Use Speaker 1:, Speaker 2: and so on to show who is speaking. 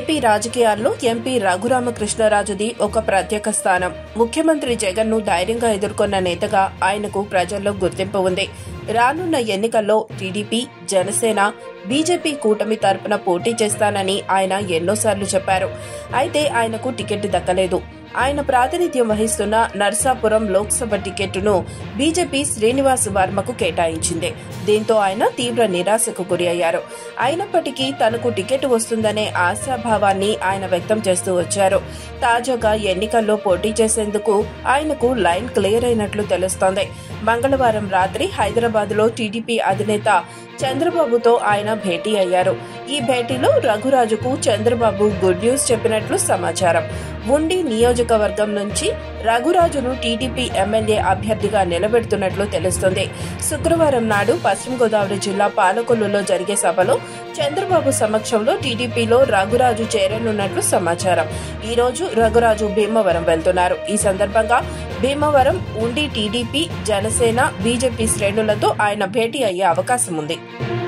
Speaker 1: AP రాజకీయాల్లో MP రఘురామకృష్ణరాజుది ఒక ప్రత్యేక స్థానం ముఖ్యమంత్రి జగన్ ను ధైర్యంగా ఎదుర్కొన్న నేతగా ఆయనకు ప్రజల్లో గుర్తింపు ఉంది రానున్న ఎన్నికల్లో టీడీపీ జనసేన బీజేపీ కూటమి తరపున పోటీ చేస్తానని ఆయన ఎన్నోసార్లు చెప్పారు అయితే ఆయనకు టికెట్ దక్కలేదు ఆయన ప్రాతినిధ్యం వహిస్తున్న నర్సాపురం లోక్సభ టికెట్ను బీజేపీ శ్రీనివాస్ వర్మకు కేటాయించింది దీంతో ఆయన తీవ్ర నిరాశకు గురి అయ్యారు అయినప్పటికీ తనకు టికెట్ వస్తుందనే ఆశాభావాన్ని ఆయన వ్యక్తం చేస్తూ వచ్చారు తాజాగా ఎన్నికల్లో పోటీ చేసేందుకు ఆయనకు లైన్ క్లియర్ అయినట్లు తెలుస్తోంది మంగళవారం రాత్రి హైదరాబాద్ లో టీడీపీ అధినేత చంద్రబాబుతో ఆయన భేటీ అయ్యారు ఈ భేటీలో రఘురాజుకు చంద్రబాబు గుడ్ న్యూస్ చెప్పినట్లు సమాచారం ఉండి నియోజకవర్గం నుంచి రఘురాజును టీడీపీ ఎమ్మెల్యే అభ్యర్థిగా నిలబెడుతున్నట్లు తెలుస్తుంది శుక్రవారం నాడు పశ్చిమ గోదావరి జిల్లా పాలకొల్లులో జరిగే సభలో చంద్రబాబు సమక్షంలో టీడీపీలో రఘురాజు చేరనున్నట్లు సమాచారం ఈ రోజు రఘురాజు భీమవరం వెళ్తున్నారు ఈ సందర్భంగా భీమవరం ఉండి టీడీపీ జనసేన బీజేపీ శ్రేణులతో ఆయన భేటీ అయ్యే అవకాశం ఉంది